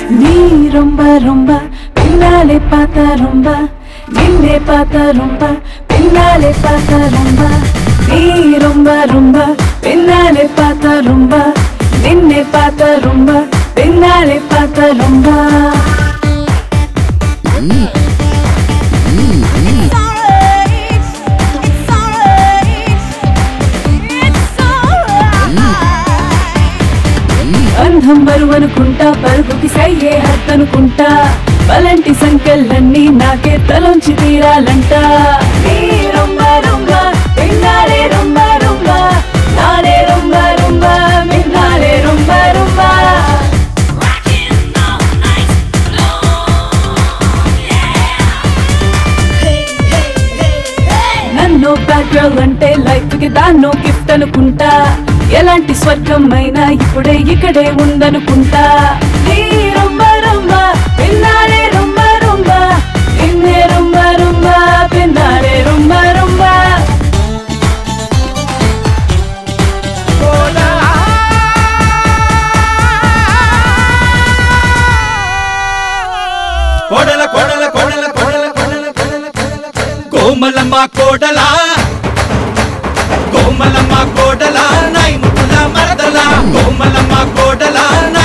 நீ ரொம்ப ரொம்ப பின்னாலே பார்த்த ரொம்ப நின்னே பார்த்த ரொம்ப பின்னாலே பார்த்த ரொம்ப நீ ரொம்ப ரொம்ப பின்னாலே பார்த்த ரொம்ப நின்னே பார்த்த ரொம்ப பின்னாலே பார்த்த ரொம்ப బంధం బరువనుకుంటా పరుగుకి సయ్యే హత్తనుకుంటా బలంటి సంకెళ్ళన్నీ నాకే తలొంచి తీరాలంట నీ రొంబ రొంబ పిన్నాలే రొంబ రొంబ నానే రొంబ రొంబ మిన్నాలే రొంబ రొంబ నన్ను బ్యాక్ గర్ల్ అంటే లైఫ్ కి దాన్నో గిఫ్ట్ అనుకుంటా ఎలాంటి స్వర్గం అయినా ఇప్పుడే ఇక్కడే ఉందనుకుంటా నీ రొంబ రొంబ పిన్నాలే రొంబ రొంబ నిన్నే రొంబ రొంబ పిన్నాలే రొంబ రొంబ కొడల కొడల కొడల కొడల కొడల కొడల కొడల కోమలమ్మ కోడల కోమలమ్మ కోడల నై ముకుల మరదల కోమలమ్మ కోడల